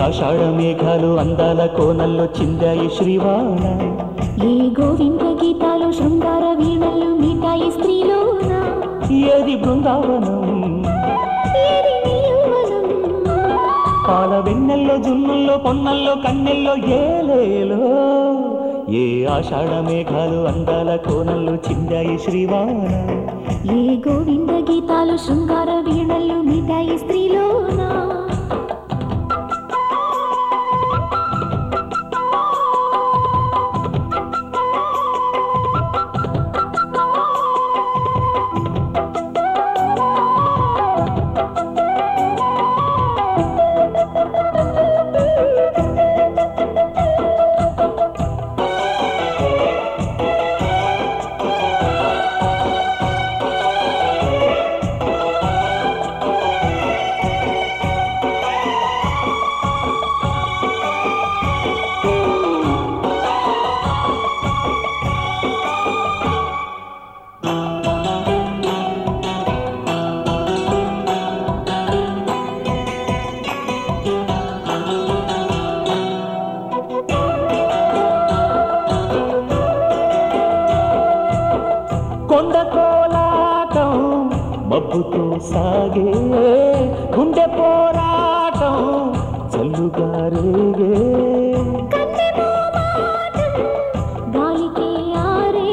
ఆషాఢ మేఘాలు అందాల కోనల్లో చిందాయి శ్రీవాణ ఏ గోవింద గీతాలు శృంగార వీణలు మీటాయి స్త్రీలోన ఏది బృందావనం ఏది నీ యౌవనం? పాల వెన్నెల్లో జున్నుల్లో పొన్నల్లో కన్నెల్లో ఏలేలో ఏ ఆషాఢ మేఘాలు అందాల కోనల్లో చిందాయి శ్రీవాణ ఏ గోవింద గీతాలు శృంగార వీణలు మీటాయి స్త్రీలోన కొండ కోలాటం మబ్బుతో సాగే గుండె పోరాటం చల్లుగా రేగే గాలికే ఆరే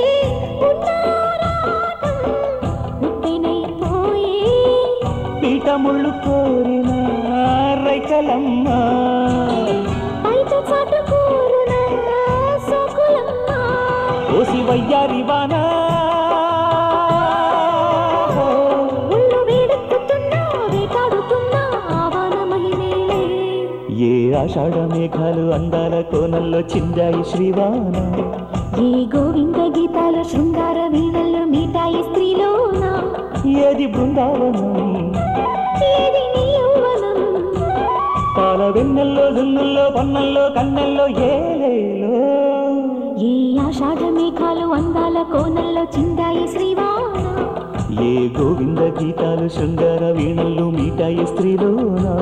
ఉన్నారాటం ఉప్పెనైపోయే పీఠముళ్ళు కోరిన రైకలమ్మ బయట చాటు కూరున సోకులమ్మ ఓసి వయ్యారివానా ఒళ్ళు వేడెక్కుతున్నా వేటాడుతున్నా ఆవాన మహిమేలే ఏ ఆషాఢ మేఘాలు అందాల కోనల్లో చిందాయి శ్రీవాన ఏ గోవింద గీతాల శృంగార వీణల్లో మీటాయి స్త్రీలోన ఏది బృందావనం ఏది నీ యౌవనం పాల వెన్నెల్లో జున్నుల్లో పన్నెల్లో కన్నెల్లో ఏలేలో ఏ ఆషాఢ మేఘాలు అందాల కోనల్లో చిందాయి శ్రీవాన ఏ గోవింద గీతాలు శృంగార వీణల్లో మీటాయి స్త్రీలోనా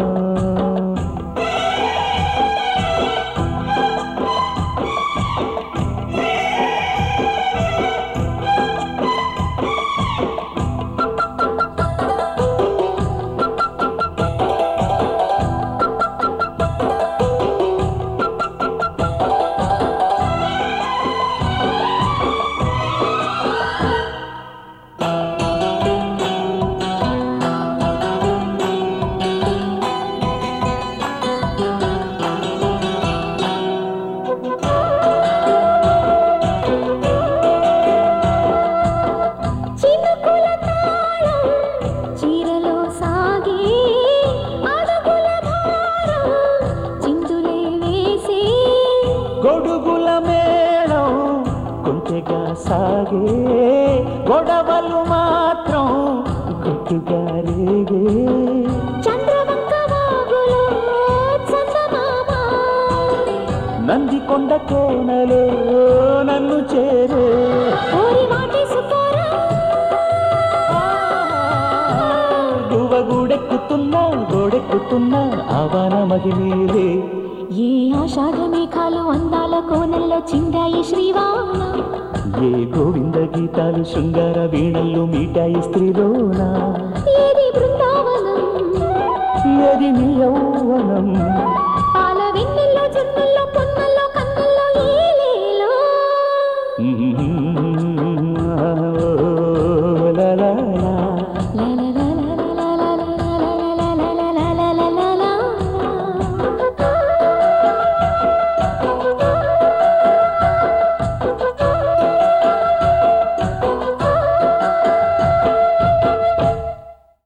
చినుకుల తాళం చీరలో సాగే అడుగుల భారం చిందులే వేసే గొడుగుల మేళం కొంచెగా సాగే గొడవలు మాత్రం గట్టిగా రేగే చంద్రవంక వాగులో చందమామ నంది కొండ కోనలో నన్ను చేరే ఓరి మాటేసుకోరా గువ్వ గూడెక్కుతున్నా గోడెక్కుతున్నా ఆవాన మహిమేలే ఏ ఆషాఢ మేఘాలు అందాల కోనల్లో చిందాయి శ్రీవాన ఏ గోవింద గీతాలు శృంగార వీణల్లో మీటాయి స్త్రీలోనా ఏది బృందావనం ఏది నీ యౌవనం